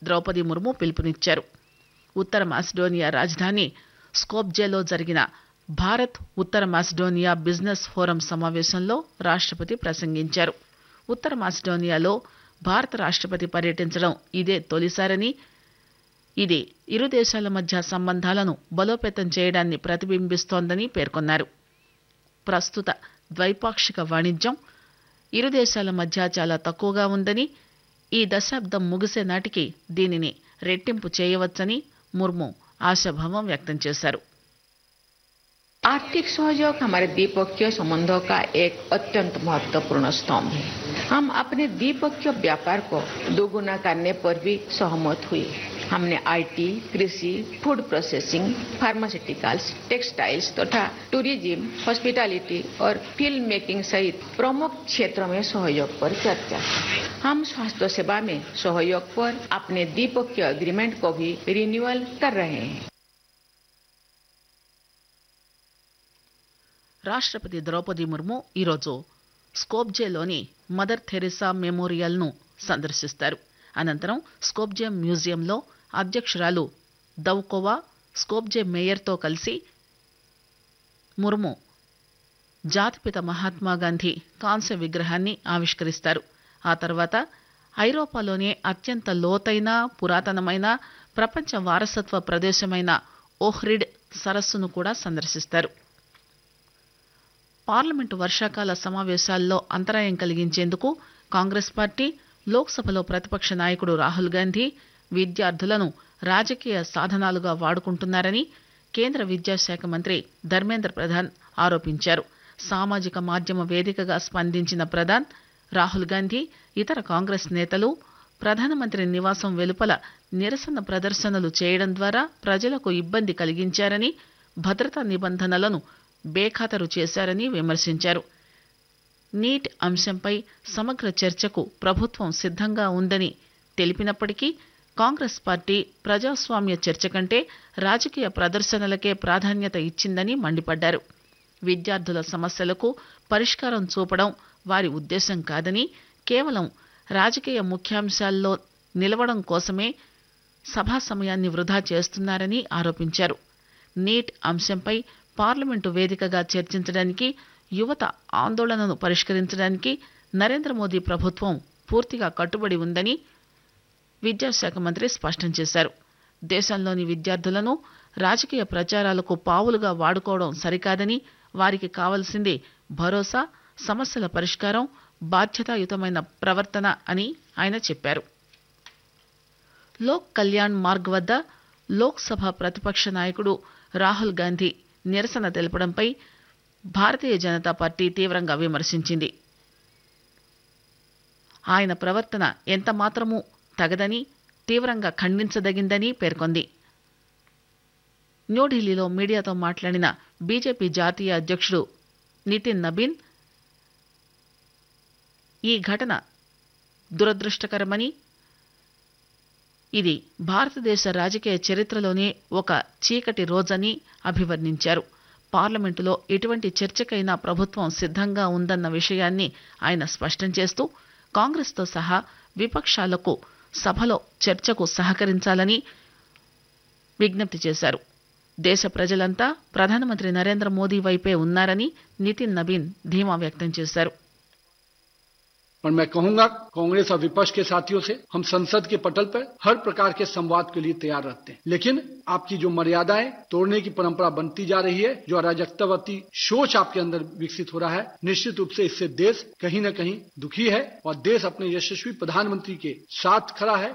ద్రౌపది ముర్ము పిలుపునిచ్చారు ఉత్తర మాసిడోనియా రాజధాని స్కోప్జేలో జరిగిన భారత్ ఉత్తర మాసిడోనియా బిజినెస్ ఫోరం సమావేశంలో రాష్టపతి ప్రసంగించారు ఉత్తర మాసిడోనియాలో భారత రాష్టపతి పర్యటించడం ఇదే తొలిసారని ఇది ఇరు దేశాల మధ్య సంబంధాలను బలోపేతం చేయడాన్ని ప్రతిబింబిస్తోందని పేర్కొన్నారు ప్రస్తుత ద్వైపాక్షిక వాణిజ్యం ఇరు దేశాల మధ్య చాలా తక్కువగా ఉందని ఈ దశాబ్దం ముగిసే నాటికి దీనిని రెట్టింపు చేయవచ్చని ముర్ము ఆశాభావం వ్యక్తం చేశారు आर्थिक सहयोग हमारे द्विपक्षीय संबंधों का एक अत्यंत महत्वपूर्ण स्तंभ है हम अपने द्विपक्षीय व्यापार को दोगुना करने पर भी सहमत हुए हमने आईटी, कृषि फूड प्रोसेसिंग फार्मास्यूटिकल्स टेक्सटाइल्स तथा टूरिज्म हॉस्पिटैलिटी और फिल्म मेकिंग सहित प्रमुख क्षेत्रों में सहयोग पर चर्चा की। हम स्वास्थ्य सेवा में सहयोग पर अपने द्विपक्षीय एग्रीमेंट को भी रिन्यूअल कर रहे हैं రాష్ట్రపతి ద్రౌపది ముర్ము ఈరోజు స్కోప్జేలోని మదర్ థెరిసా మెమోరియల్ను సందర్శిస్తారు అనంతరం స్కోప్జే మ్యూజియంలో అధ్యక్షురాలు దౌకోవా స్కోప్జే మేయర్తో కలిసి ముర్ము జాతిపిత మహాత్మాగాంధీ కాంస్య విగ్రహాన్ని ఆవిష్కరిస్తారు ఆ తర్వాత ఐరోపాలోనే అత్యంత లోతైన పురాతనమైన ప్రపంచ వారసత్వ ప్రదేశమైన ఓహ్రిడ్ సరస్సును కూడా సందర్శిస్తారు పార్లమెంటు వర్షాకాల సమావేశాల్లో అంతరాయం కలిగించేందుకు కాంగ్రెస్ పార్టీ లోక్సభలో ప్రతిపక్ష నాయకుడు రాహుల్ గాంధీ విద్యార్థులను రాజకీయ సాధనాలుగా వాడుకుంటున్నారని కేంద్ర విద్యాశాఖ మంత్రి ధర్మేంద్ర ప్రధాన్ ఆరోపించారు సామాజిక మాధ్యమ వేదికగా స్పందించిన ప్రధాన్ రాహుల్ గాంధీ ఇతర కాంగ్రెస్ నేతలు ప్రధానమంత్రి నివాసం వెలుపల నిరసన ప్రదర్శనలు చేయడం ద్వారా ప్రజలకు ఇబ్బంది కలిగించారని భద్రతా నిబంధనలను బేఖాతరు చేశారని విమర్శించారు నీట్ అంశంపై సమగ్ర చర్చకు ప్రభుత్వం సిద్ధంగా ఉందని తెలిపినప్పటికీ కాంగ్రెస్ పార్టీ ప్రజాస్వామ్య చర్చ కంటే రాజకీయ ప్రదర్శనలకే ప్రాధాన్యత ఇచ్చిందని మండిపడ్డారు విద్యార్థుల సమస్యలకు పరిష్కారం చూపడం వారి ఉద్దేశం కాదని కేవలం రాజకీయ ముఖ్యాంశాల్లో నిలవడం కోసమే సభా సమయాన్ని వృధా చేస్తున్నారని ఆరోపించారు నీట్ అంశంపై పార్లమెంటు వేదికగా చర్చించడానికి యువత ఆందోళనను పరిష్కరించడానికి నరేంద్ర మోదీ ప్రభుత్వం పూర్తిగా కట్టుబడి ఉందని విద్యాశాఖ మంత్రి స్పష్టం చేశారు దేశంలోని విద్యార్థులను రాజకీయ ప్రచారాలకు పావులుగా వాడుకోవడం సరికాదని వారికి కావలసింది భరోసా సమస్యల పరిష్కారం బాధ్యతాయుతమైన ప్రవర్తన అని ఆయన చెప్పారు లోక్ కళ్యాణ్ మార్గ్ వద్ద లోక్సభ ప్రతిపక్ష నాయకుడు రాహుల్ గాంధీ నిరసన తెలపడంపై భారతీయ జనతా పార్టీ తీవ్రంగా విమర్శించింది ఆయన ప్రవర్తన ఎంత మాత్రమూ తగదని తీవ్రంగా ఖండించదగిందని పేర్కొంది న్యూఢిల్లీలో మీడియాతో మాట్లాడిన బీజేపీ జాతీయ అధ్యక్షుడు నితిన్ నబీన్ ఈ ఘటన దురదృష్టకరమని ఇది భారతదేశ రాజకీయ చరిత్రలోనే ఒక చీకటి రోజని అభివర్ణించారు పార్లమెంటులో ఎటువంటి చర్చకైనా ప్రభుత్వం సిద్ధంగా ఉందన్న విషయాన్ని ఆయన స్పష్టం చేస్తూ కాంగ్రెస్తో సహా విపక్షాలకు సభలో చర్చకు సహకరించాలని విజ్ఞప్తి చేశారు దేశ ప్రజలంతా ప్రధానమంత్రి నరేంద్ర మోదీ వైపే ఉన్నారని నితిన్ నబీన్ ధీమా వ్యక్తం చేశారు और मैं कहूंगा कांग्रेस और विपक्ष के साथियों से हम संसद के पटल पर हर प्रकार के संवाद के लिए तैयार रहते हैं लेकिन आपकी जो मर्यादाएं तोड़ने की परंपरा बनती जा रही है जो अराजकतावती सोच आपके अंदर विकसित हो रहा है निश्चित रूप से इससे देश कहीं न कहीं दुखी है और देश अपने यशस्वी प्रधानमंत्री के साथ खड़ा है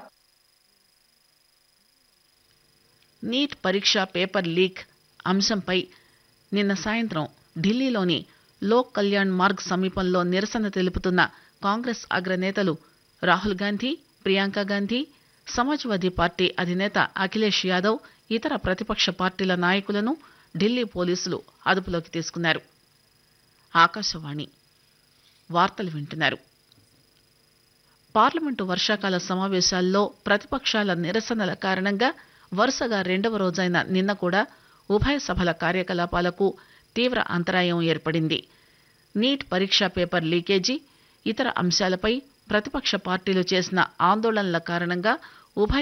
నీట్ పరీక్ష పేపర్ లీక్ అంశంపై నిన్న సాయంత్రం ఢిల్లీలోని లోక్ కళ్యాణ్ మార్గ్ సమీపంలో నిరసన తెలుపుతున్న కాంగ్రెస్ అగ్రనేతలు రాహుల్ గాంధీ ప్రియాంక గాంధీ సమాజ్వాదీ పార్టీ అధినేత అఖిలేష్ యాదవ్ ఇతర ప్రతిపక్ష పార్టీల నాయకులను ఢిల్లీ పోలీసులు అదుపులోకి తీసుకున్నారు ఆకాశవాణి వార్తలు వింటున్నారు పార్లమెంటు వర్షాకాల సమావేశాల్లో ప్రతిపక్షాల నిరసనల కారణంగా వరుసగా రెండవ రోజైన నిన్న కూడా ఉభయ సభల కార్యకలాపాలకు తీవ్ర అంతరాయం ఏర్పడింది నీట్ పరీక్షా పేపర్ లీకేజీ ఇతర అంశాలపై ప్రతిపక్ష పార్టీలు చేసిన ఆందోళనల కారణంగా ఉభయ